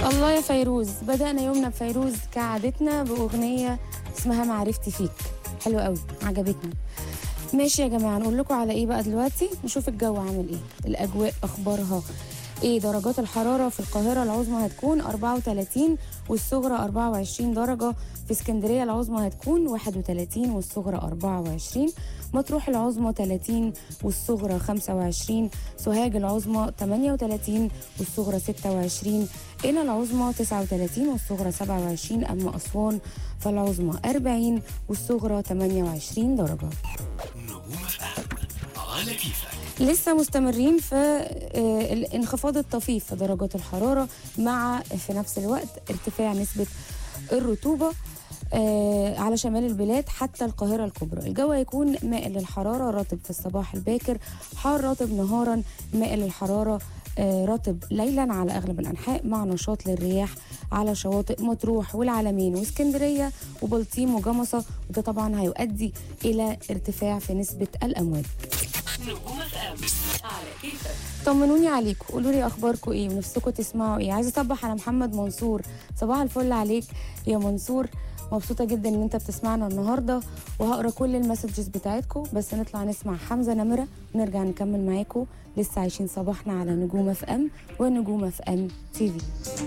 الله يا فيروز بدأنا يومنا بفيروز كعادتنا بأغنية اسمها معرفتي فيك حلوة قوي عجبتني ماشي يا جماعة نقول لكم على ايه بقى دلوقتي نشوف الجو عامل ايه الأجواء أخبارها ايه درجات الحرارة في القاهرة العظمى هتكون 34 والصغرى 24 درجة في اسكندرية العظمى هتكون 31 والصغرى 24 مطروح العظمى 30 والصغرى 25 سوهاج العظمى 38 والصغرى 26 قنا العظمى 39 والصغرى 27 أما أسوان فالعظمى 40 والصغرى 28 درجة نجوم اف ام على كيفك لسه مستمرين في آه، الانخفاض الطفيف في درجات الحرارة مع في نفس الوقت ارتفاع نسبة الرطوبة آه، على شمال البلاد حتى القاهرة الكبرى الجو هيكون مائل للحرارة رطب في الصباح الباكر حار رطب نهارا مائل للحرارة آه، رطب ليلا على أغلب الأنحاء مع نشاط للرياح على شواطئ مطروح والعلمين واسكندرية وبلطيم وجمصة وده طبعا هيؤدي إلى ارتفاع في نسبة الأمواج نجوم اف ام على كيفك طمنوني عليكم قولوا لي اخباركم ايه ونفسكم تسمعوا ايه عايزه اصبح على محمد منصور صباح الفل عليك يا منصور مبسوطه جدا ان انت بتسمعنا النهارده وهقرا كل المسجز بتاعتكم بس نطلع نسمع حمزه نمره ونرجع نكمل معاكم لسه عايشين صباحنا على نجوم اف ام ونجوم اف ام تي في